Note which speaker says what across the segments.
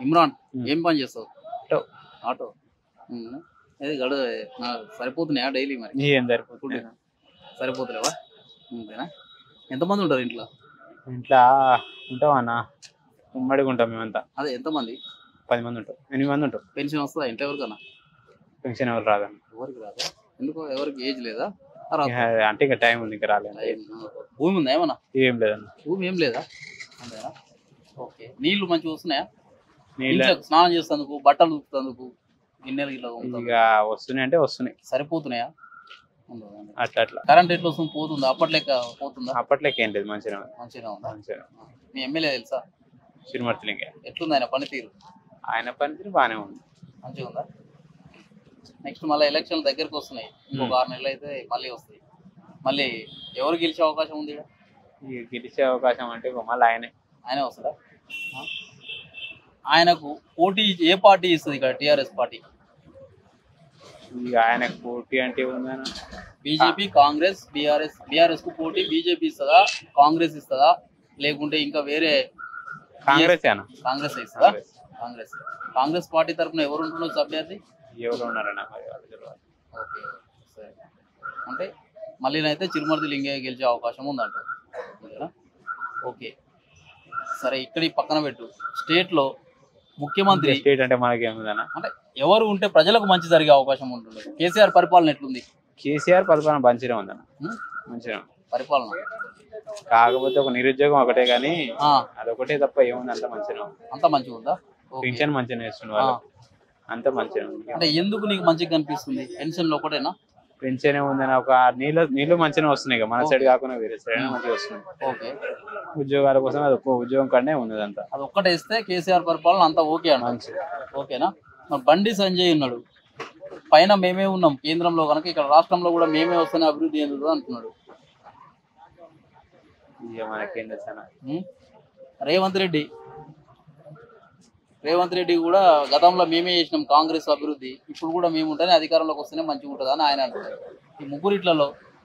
Speaker 1: ఇమ్రాన్
Speaker 2: ఉమ్.
Speaker 1: ఏం పని చేస్తావు
Speaker 2: ఆటో.
Speaker 1: ఆటో ఉమ్. ఏది గడు నా సరిపోతున్నాయా డైలీ మరి
Speaker 2: ఏం సరిపోతుంది
Speaker 1: ఫుడ్ సరిపోతలేవా అంతేనా ఎంతమంది ఉంటారు ఇంట్లో
Speaker 2: ఇంట్లో ఉంటాం అన్న ఉమ్మడిగా ఉంటాం మేమంతా
Speaker 1: అదే ఎంతమంది
Speaker 2: పది మంది ఉంటాం ఎనిమిది మంది ఉంటాం
Speaker 1: పెన్షన్ వస్తుందా ఇంట్లో ఎవరికన్నా
Speaker 2: పెన్షన్ ఎవరు రాదన్న
Speaker 1: ఎవరికి రాదా ఎందుకో ఎవరికి ఏజ్ లేదా ఆ, రాదు.
Speaker 2: ఇక అంటే ఇంకా టైం ఉంది ఇంకా రాలేదు
Speaker 1: టైం, ఆ, భూమి ఉందా ఏమన్నా
Speaker 2: ఏం లేదన్న
Speaker 1: భూమి ఏం లేదా అంతేనా ఓకే నీళ్లు మంచిగా వస్తున్నాయా
Speaker 2: నీళ్ళ
Speaker 1: ఇంట్లో స్నానం చేసేందుకు బట్టలు ఉతుకుతందుకు గిన్నెలు గిట్ల తోముతాందుకు.
Speaker 2: ఇక వస్తున్నాయి అంటే వస్తున్నాయి
Speaker 1: సరిపోతున్నాయా
Speaker 2: అట్లా అట్లా
Speaker 1: కరెంట్ ఎట్లా వస్తుంది పోతుందా అప్పట్లేక పోతుందా
Speaker 2: అప్పట్లోకి ఏం లేదు మంచిగా ఉంది.
Speaker 1: మంచిగా ఉందా
Speaker 2: మంచిగా
Speaker 1: మీ ఎమ్మెల్యే తెలుసా
Speaker 2: చిరుమర్తిలింగ
Speaker 1: ఎట్లుంది ఆయన పనితీరు
Speaker 2: ఆయన పనితీరు బాగానే ఉంది
Speaker 1: మంచిగా ఉందా నెక్స్ట్ మళ్ళీ ఎలక్షన్లు దగ్గరికి వస్తున్నాయి ఇంకొక ఆరు నెలలు అయితే మళ్ళీ వస్తాయి మళ్ళీ ఎవరు గెలిచే అవకాశం ఉంది ఈడ?
Speaker 2: ఇక గెలిచే అవకాశం అంటే ఇక మళ్ళీ ఆయనే
Speaker 1: ఆయనే వస్తాడా ఆ? ఆయనకు పోటీ ఏ పార్టీ ఇస్తుంది ఇక్కడ టిఆర్ఎస్ పార్టీ
Speaker 2: ఇక ఆయనకు పోటీ అంటే ఉందన్న
Speaker 1: బీజేపీ కాంగ్రెస్ బీఆర్ఎస్ బీఆర్ఎస్ కు పోటీ బీజేపీ ఇస్తుందా కాంగ్రెస్ ఇస్తుందా లేకుంటే ఇంకా వేరే
Speaker 2: కాంగ్రెస్ అన్న
Speaker 1: కాంగ్రెస్ ఇస్తుందా
Speaker 2: కాంగ్రెస్.
Speaker 1: కాంగ్రెస్ కాంగ్రెస్ పార్టీ తరఫున ఎవరు ఉంటుండొచ్చు అభ్యర్థి
Speaker 2: ఎవరు ఉన్నారన్న మరి వాళ్ళు తెలియదు.
Speaker 1: ఓకే సరే అంటే మళ్ళీ అయితే చిరుమర్తి లింగయ్య గెలిచే అవకాశం ఉందంట అంతేనా? ఓకే సరే ఇక్కడ ఈ పక్కన పెట్టు స్టేట్ లో ముఖ్యమంత్రి
Speaker 2: స్టేట్ అంటే మనకి ఏముందన్న
Speaker 1: అంటే ఎవరు ఉంటే ప్రజలకు మంచి జరిగే అవకాశం ఉంటుంది కేసీఆర్ పరిపాలన ఎట్లుంది
Speaker 2: కేసీఆర్ పరిపాలన మంచిగా ఉందన్న
Speaker 1: ఉం?
Speaker 2: మంచిగా ఉంది.
Speaker 1: పరిపాలన
Speaker 2: కాకపోతే ఒక నిరుద్యోగం ఒకటే కానీ
Speaker 1: ఆ,
Speaker 2: అదొకటే తప్ప ఏముంది అంత మంచిగా ఉంది
Speaker 1: అంత మంచిగా ఉందా ఓకే.
Speaker 2: పింఛన్ మంచిగా ఇస్తుంది
Speaker 1: ఆ,
Speaker 2: వాళ్ళు అంత మంచిగా ఉంది
Speaker 1: అంటే ఎందుకు నీకు మంచిగా కనిపిస్తుంది పెన్షన్ లో ఒకటేనా
Speaker 2: పెన్షన్ ఏముందని ఒక నీళ్ళు నీళ్ళు మంచిగా వస్తున్నాయి ఇక మన సైడ్ కాకుండా వేరే సైడ్ మంచిగా వస్తున్నాయి
Speaker 1: ఓకే
Speaker 2: ఉద్యోగాల కోసం అది ఒక్క ఉద్యోగం కన్నా ఉంది అంతా
Speaker 1: అది ఒక్కటే ఇస్తే కేసీఆర్ పరిపాలన అంతా ఓకే అంట
Speaker 2: మంచి
Speaker 1: ఓకేనా మరి బండి సంజయ్ ఉన్నాడు పైన మేమే ఉన్నాం కేంద్రంలో కనుక ఇక్కడ రాష్ట్రంలో కూడా మేమే వస్తేనే అభివృద్ధి చెందుతుంది అంటున్నాడు
Speaker 2: ఇక మనకేం తెలుసా
Speaker 1: ఉం? రేవంత్ రెడ్డి రేవంత్ రెడ్డి కూడా గతంలో మేమే చేసినాం కాంగ్రెస్ అభివృద్ధి ఇప్పుడు కూడా మేము ఉంటేనే అధికారంలోకి వస్తేనే మంచిగా ఉంటుంది అని ఆయన అంటున్నారు ఈ ముగ్గురిట్లలో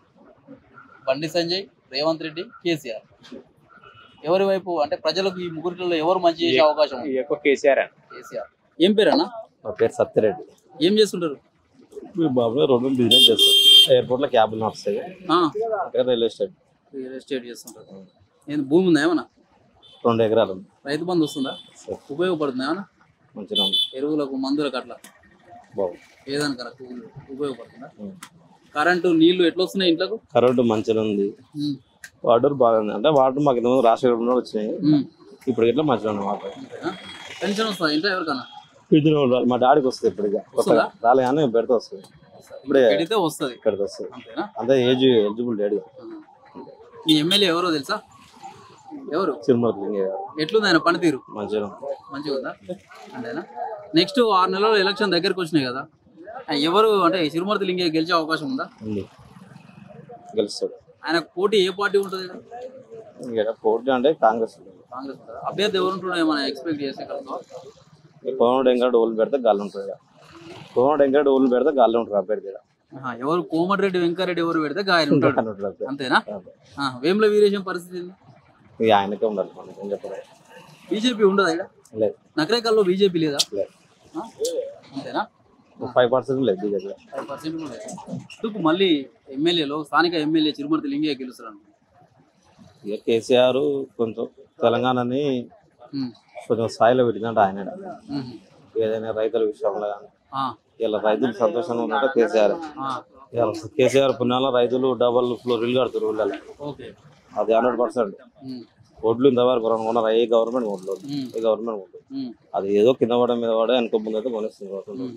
Speaker 1: బండి సంజయ్ రేవంత్ రెడ్డి కేసీఆర్ ఎవరి వైపు అంటే ప్రజలకు ఈ ముగ్గురిట్లలో ఎవరు మంచి చేసే అవకాశం ఉంది
Speaker 2: ఈ ఎక్కువ కేసీఆర్ అని
Speaker 1: కేసీఆర్ ఏం పేరన్నా
Speaker 3: నా పేరు సత్యరెడ్డి
Speaker 1: ఏం చేస్తుంటారు
Speaker 3: మీ బాబులో రెండు బిజినెస్ చేస్తాం ఎయిర్పోర్ట్ లో క్యాబ్లు నడుస్తాయి
Speaker 1: ఆ,
Speaker 3: ఇక్కడ రైల్వే స్టేషన్
Speaker 1: రియల్ ఎస్టేట్ చేస్తుంటారు ఏంది భూమి ఉందా ఏమన్నా
Speaker 3: రెండు ఎకరాలు ఉంది.
Speaker 1: రైతు బంధు వస్తుందా
Speaker 3: సరే.
Speaker 1: ఉపయోగపడుతుందా ఏమన్నా
Speaker 3: మంచిగా ఉంది
Speaker 1: ఎరువులకు మందులకు అట్లా
Speaker 3: బాగుంది
Speaker 1: ఏదానికన్నా ఉపయోగపడుతుందా
Speaker 3: ఉం.
Speaker 1: కరెంటు నీళ్లు ఎట్లా వస్తున్నాయి ఇంట్లోకు
Speaker 3: కరెంటు మంచిగా ఉంది
Speaker 1: ఉం.
Speaker 3: వాటర్ బాగుంది అంటే వాటర్ మాకు ఇంతకుముందు రాష్ట్ర గవర్నమెంట్ వచ్చినాయి
Speaker 1: ఉం.
Speaker 3: ఇప్పుడు ఇట్లా మంచిగా ఉంది వాటర్
Speaker 1: అంతేనా? పెన్షన్ వస్తుందా ఇంట్లో ఎవరికన్నా
Speaker 3: వీటిలో ఉండాలి. మా డాడీకి వస్తుంది ఇప్పటిగా కొత్తగా
Speaker 1: వస్తుందా?
Speaker 3: రాలే కానీ పెడితే వస్తుంది ఇప్పుడే
Speaker 1: పెడితే వస్తుంది
Speaker 3: ఇక్కడికి వస్తుంది
Speaker 1: అంతేనా
Speaker 3: అంతే ఏజ్ ఎలిజిబుల్ డాడీ
Speaker 1: ఆ. మీ ఎమ్మెల్యే ఎవరో తెలుసా ఎవరు
Speaker 3: చిరుమల లింగయ్య గారు
Speaker 1: ఎట్లుంది ఆయన పనితీరు
Speaker 3: మంచిగా ఉంది.
Speaker 1: మంచిగా ఉందా అంతేనా నెక్స్ట్ ఆరు నెలలు ఎలక్షన్ దగ్గరకు వచ్చినాయి కదా ఆ, ఎవరు అంటే సిరుమర్తి లింగే గెలిచే అవకాశం ఉందా
Speaker 3: ఉంది గెలుస్తాడు
Speaker 1: ఆయన పోటీ ఏ పార్టీ ఉంటుంది ఇక్కడ?
Speaker 3: ఇక్కడ పోటీ అంటే కాంగ్రెస్ ఉంది.
Speaker 1: కాంగ్రెస్ ఉంటుందా? అభ్యర్థి ఎవరు ఉంటుండో ఏమైనా ఎక్స్పెక్ట్ చేస్తే కలుగుతావా
Speaker 3: ఈ కోమడు వెంకట ఓళ్ళు పెడితే గాలి ఉంటుంది ఇక. కోమడు వెంకట ఓళ్ళు పెడితే గాలి ఉంటుంది అభ్యర్థి ఈడ.
Speaker 1: ఆహా, ఎవరు కోమటిరెడ్డి వెంకారెడ్డి ఎవరు పెడితే గాయన ఉంటాడు
Speaker 3: గాలి ఉంటుంది అభ్యర్థి.
Speaker 1: అంతేనా ఆ, వేముల వీరేశం పరిస్థితి ఏంది
Speaker 3: ఇక ఆయనకే ఉండాలి మనకి ఏం చెప్పలేదు
Speaker 1: బీజేపీ ఉండదా ఇక్కడ
Speaker 3: లేదు
Speaker 1: నకరేకల్లో బీజేపీ లేదా
Speaker 3: లేదు
Speaker 1: ఆ? అంతేనా
Speaker 3: ఫైవ్ పర్సెంట్ లేదు బీజేపీ
Speaker 1: ఫైవ్ పర్సెంట్ కూడా లేదు ఎందుకు మళ్ళీ ఎమ్మెల్యేలో స్థానిక ఎమ్మెల్యే చిరుమర్తి లింగయ్య గెలుస్తాడు
Speaker 3: ఇక కేసీఆర్ కొంచెం తెలంగాణని కొంచెం స్థాయిలో పెట్టినట్టు ఆయన ఏదైనా రైతుల విషయంలో కానీ ఇలా రైతులు సంతోషంగా ఉన్నట్టు కేసీఆర్ ఇలా కేసీఆర్ పుణ్యాల రైతులు డబల్ ఫ్లోర్లు కడుతున్నారు ఊళ్ళలో
Speaker 1: ఓకే
Speaker 3: అది హండ్రెడ్ పర్సెంట్ ఓట్లు ఇంతవరకు రెండు కొన్నారు ఏ గవర్నమెంట్ ఓట్లు ఏ గవర్నమెంట్ ఓట్లు అది ఏదో కింద పడడం మీద పడే వెనక ముందు అయితే కొనేస్తుంది ఓట్లు.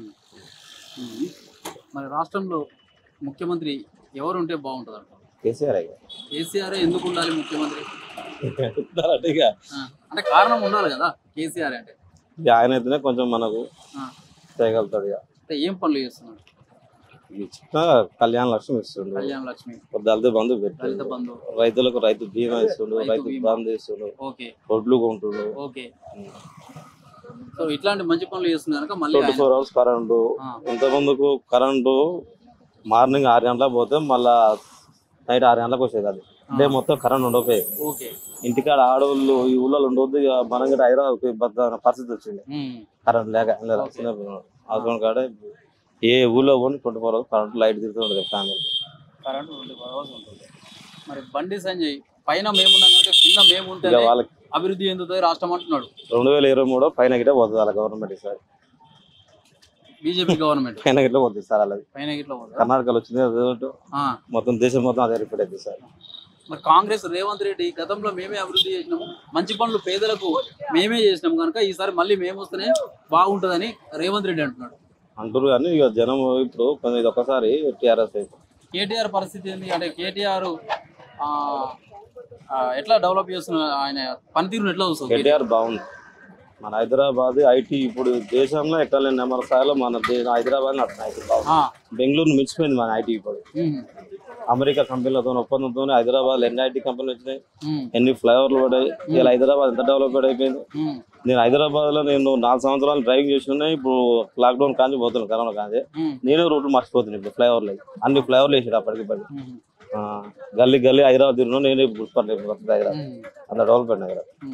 Speaker 1: మరి రాష్ట్రంలో ముఖ్యమంత్రి ఎవరు ఉంటే బాగుంటుంది అంట
Speaker 3: కేసీఆర్ ఇక.
Speaker 1: కేసీఆర్ ఎందుకు ఉండాలి ముఖ్యమంత్రి
Speaker 3: అంటే ఇక
Speaker 1: ఆ, అంటే కారణం ఉండాలి కదా కేసీఆర్ అంటే
Speaker 3: ఇక ఆయన అయితేనే కొంచెం మనకు
Speaker 1: ఆ,
Speaker 3: చేయగలుగుతాడు ఇక
Speaker 1: అంటే ఏం పనులు చేస్తున్నాడు
Speaker 3: ఈ చిన్న కళ్యాణ లక్ష్యం ఇస్తుండు
Speaker 1: కళ్యాణ లక్ష్మి
Speaker 3: దళిత బంధు
Speaker 1: దళిత
Speaker 3: పెట్టిండు
Speaker 1: బంధు
Speaker 3: రైతులకు రైతు బీమా ఇస్తుండు
Speaker 1: రైతు
Speaker 3: రైతు
Speaker 1: బీమా.
Speaker 3: బంధు ఇస్తుండు
Speaker 1: ఓకే
Speaker 3: ఒడ్లు కొంటుండు
Speaker 1: ఓకే సో ఇట్లాంటి మంచి పనులు చేస్తున్నారు కనుక మళ్ళీ
Speaker 3: ట్వంటీ
Speaker 1: ఆయన-
Speaker 3: ఫోర్ అవర్స్ కరెంటు
Speaker 1: ఆ,
Speaker 3: ఇంత ముందుకు కరెంటు మార్నింగ్ ఆరు గంటలకు పోతే మళ్ళా నైట్ ఆరు గంటలకు వచ్చేది అది డే మొత్తం కరెంట్ ఉండకపోయేది
Speaker 1: ఓకే
Speaker 3: ఇంటికాడ ఆడవాళ్ళు ఈ ఊళ్ళో ఉండొద్దు ఇక మనం కూడా హైదరాబాద్ బతకాల్సిన పరిస్థితి వచ్చింది
Speaker 1: ఉమ్.
Speaker 3: కరెంట్ లేక అవసరం కాడ ఏ ఊళ్ళో పోనీ twenty four hours current light తిరుగుతూ ఉంటుంది family
Speaker 1: current twenty four hours ఉంటుంది మరి బండి సంజయ్ పైన మేమున్నాం కనుక కింద మేము ఉంటే
Speaker 3: ఇక వాళ్ళకి
Speaker 1: అభివృద్ధి చెందుతుంది రాష్ట్రం అంటున్నాడు
Speaker 3: రెండు వేల ఇరవై మూడు పైన గిట్ట పోతుంది వాళ్ళ గవర్నమెంట్ ఈసారి
Speaker 1: బీజేపీ గవర్నమెంట్
Speaker 3: పైన గిట్ల పోతుంది సార్ వాళ్ళది
Speaker 1: పైన గిట్ల పోతుందా?
Speaker 3: కర్ణాటకలో వచ్చింది అదే ఒకటి.
Speaker 1: ఆ.
Speaker 3: మొత్తం దేశం మొత్తం అదే రిపీట్ అవుతుంది సార్
Speaker 1: మరి కాంగ్రెస్ రేవంత్ రెడ్డి గతంలో మేమే అభివృద్ధి చేసినాము మంచి పనులు పేదలకు మేమే చేసినాం కనుక ఈసారి మళ్ళీ మేము వస్తేనే బాగుంటుందని రేవంత్ రెడ్డి అంటున్నాడు
Speaker 3: అంటారు కానీ ఇక జనం ఇప్పుడు కొంచెం ఇది ఒకసారి టీఆర్ఎస్ అయితే
Speaker 1: కేటీఆర్ పరిస్థితి ఏంది అంటే కేటీఆర్ ఆ, ఆ, ఎట్లా డెవలప్ చేస్తున్న ఆయన పనితీరును ఎట్లా చూస్తుంది
Speaker 3: కేటీఆర్ బాగుంది మన హైదరాబాద్ ఐటీ ఇప్పుడు దేశంలో ఎక్కడ లేని నెంబర్ స్థాయిలో మన దే- హైదరాబాద్ నడుస్తుంది ఐటీ బాగుంది
Speaker 1: ఆ,
Speaker 3: బెంగళూరు మించిపోయింది మన ఐటీ ఇప్పుడు
Speaker 1: ఉమ్,
Speaker 3: అమెరికా కంపెనీలతో ఒప్పందంతో హైదరాబాద్ ఎన్ని ఐటీ కంపెనీలు వచ్చినాయి
Speaker 1: ఉమ్,
Speaker 3: ఎన్ని ఫ్లైఓవర్లు పడ్డాయి ఇలా హైదరాబాద్ ఎంత డెవలప్డ్ అయిపోయింది
Speaker 1: ఉమ్,
Speaker 3: నేను హైదరాబాద్ లో నేను నాలుగు సంవత్సరాలు డ్రైవింగ్ చేసి ఉన్నాయి ఇప్పుడు లాక్డౌన్ కాంచి పోతున్నాను కరోనా కాంచి
Speaker 1: ఉమ్,
Speaker 3: నేనే రూట్లు మర్చిపోతున్నాను ఇప్పుడు ఫ్లైఓవర్లు అన్ని ఫ్లైఓవర్లు వేసాడు అప్పటికి ఇప్పటికి
Speaker 1: ఉమ్,
Speaker 3: ఆ, గల్లీ గల్లీ హైదరాబాద్ తిరిగినా నేనే గుర్తుపడలేదు హైదరాబాద్
Speaker 1: ఉమ్.
Speaker 3: అంత డెవలప్మెంట్ హైదరాబాద్